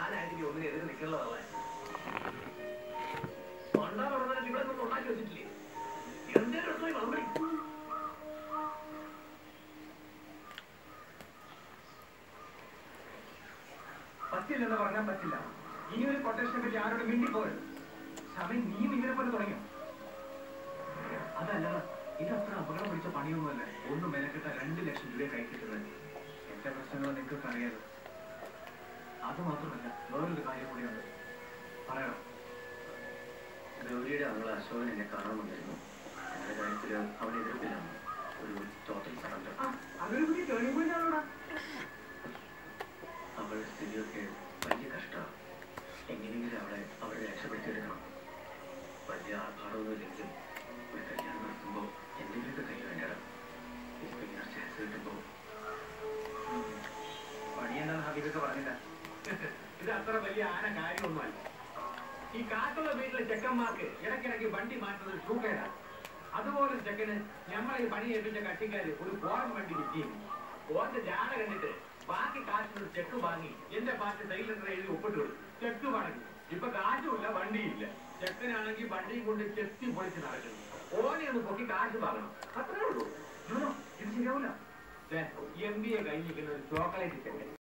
താനായിട്ട് ഒന്നിനെ എതിരെ നിൽക്കുന്നതല്ലേ പണ്ടാ പറഞ്ഞാൽ ഇവിടെ നിന്ന് ഉണ്ടാക്കി വെച്ചിട്ടില്ലേ എന്തേലും പോയി മറുപടി പറ്റില്ലെന്ന് പറഞ്ഞാൽ പറ്റില്ല ഇനി ഒരു കൊട്ടേഷനെ പറ്റി ആരോട് മിണ്ടിപ്പോയത് ശവൻ നീയും ഇങ്ങനെ പോലെ തുടങ്ങിയോ അതല്ല ഇത് അത്ര അപകടം പിടിച്ച പണിയൊന്നുമല്ല ഒന്ന് മെനക്കെട്ട രണ്ട് ലക്ഷം രൂപ കൈ കിട്ടുന്നത് എന്റെ പ്രശ്നങ്ങൾ നിങ്ങൾക്ക് അറിയാലോ അത് മാത്രമല്ല വേറൊരു കാര്യം കൂടിയുണ്ട് പറയണം ഗൗരിയുടെ അവൾ അശോകൻ എന്നെ കാണാൻ വന്നിരുന്നു ഞങ്ങളുടെ കാര്യത്തിൽ അവൻ എതിർപ്പിലാണ് ഒരു ടോട്ടൽ സറണ്ടർ അതൊരു പുതിയ ടേണിംഗ് പോയിന്റ് ആണോടാ അവളുടെ സ്ഥിതിയൊക്കെ വലിയ കഷ്ടമാണ് എങ്ങനെയെങ്കിലും അവളെ അവരെ രക്ഷപ്പെടുത്തിയെടുക്കണം വലിയ ആർഭാടമൊന്നുമില്ലെങ്കിലും ഒരു കല്യാണം നടത്തുമ്പോൾ എന്തെങ്കിലുമൊക്കെ കൈ വേണ്ടടാ ഇപ്പൊ ഇങ്ങനെ ചാൻസ് കിട്ടുമ്പോൾ പണി എന്താണെന്ന് ഹബീബൊക്കെ പറഞ്ഞില്ല ഇത് അത്ര വലിയ ആന കാര്യമൊന്നുമല്ല ഈ കാട്ടുള്ള വീട്ടിലെ ചെക്കന്മാർക്ക് ഇടയ്ക്കിടയ്ക്ക് വണ്ടി മാറ്റുന്നത് ഷൂക്കേടാ അതുപോലെ ചെക്കന് ഞമ്മളെ ഈ പണി ഏൽപ്പിച്ച കട്ടിക്കാര് ഒരു ഫോറൻ വണ്ടി കിട്ടിയും ഓന്റെ ജാട കണ്ടിട്ട് ബാക്കി കാശിനൊരു ചെക്ക് വാങ്ങി എന്റെ പാർട്ടി സെയിൽ ലെറ്റർ എഴുതി ഒപ്പിട്ട് കൊടുത്തു ചെക്ക് മടങ്ങി ഇപ്പൊ കാശുമില്ല വണ്ടിയില്ല ചെക്കനാണെങ്കിൽ വണ്ടിയും കൊണ്ട് ചെത്തി പൊളിച്ച് നടക്കുന്നു ഓനെ ഒന്ന് പൊക്കി കാശ് വാങ്ങണം അത്രേ ഉള്ളൂ ഇത് ശരിയാവില്ല എം ബി എ കഴിഞ്ഞിരിക്കുന്ന ഒരു ചോക്ലേറ്റ് ചെക്കൻ